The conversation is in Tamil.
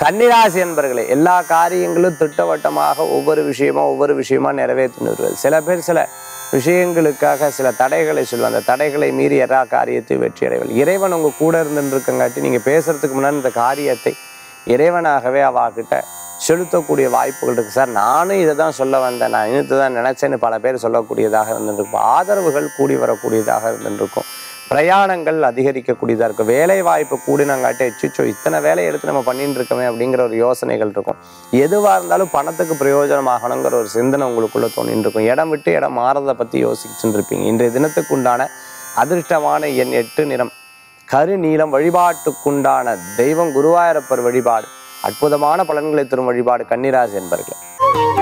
கன்னிராசி என்பர்களே எல்லா காரியங்களும் திட்டவட்டமாக ஒவ்வொரு விஷயமா ஒவ்வொரு விஷயமா நிறைவேற்றி வருவது சில பேர் சில விஷயங்களுக்காக சில தடைகளை சொல்லுவாங்க அந்த தடைகளை மீறி எல்லா காரியத்தையும் வெற்றி அடைவல் இறைவன் உங்க கூட இருந்துருக்கங்காட்டி நீங்க பேசுறதுக்கு முன்னாடி இந்த காரியத்தை இறைவனாகவே அவாகிட்ட செலுத்தக்கூடிய வாய்ப்புகள் இருக்கு சார் நானும் இதை தான் சொல்ல வந்தேன் நான் இனித்து தான் நினைச்சேன்னு பல பேர் சொல்லக்கூடியதாக இருந்துருக்கும் ஆதரவுகள் கூடி வரக்கூடியதாக இருந்துருக்கும் பிரயாணங்கள் அதிகரிக்கக்கூடியதாக இருக்கும் வேலை வாய்ப்பு கூடினங்காட்டி அச்சுச்சோ இத்தனை வேலையை எடுத்து நம்ம பண்ணிட்டு இருக்கோமே அப்படிங்கிற ஒரு யோசனைகள் இருக்கும் எதுவாக இருந்தாலும் பணத்துக்கு பிரயோஜனமாகணுங்கிற ஒரு சிந்தனை உங்களுக்குள்ள தோணின்னு இருக்கும் இடம் விட்டு இடம் மாறதை பற்றி யோசிச்சுட்டு இருப்பீங்க இன்றைய தினத்துக்கு உண்டான அதிர்ஷ்டமான எண் எட்டு நிறம் கருநீலம் வழிபாட்டுக்குண்டான தெய்வம் குருவாயூரப்பர் வழிபாடு அற்புதமான பலன்களை தரும் வழிபாடு கன்னிராசி என்பர்களே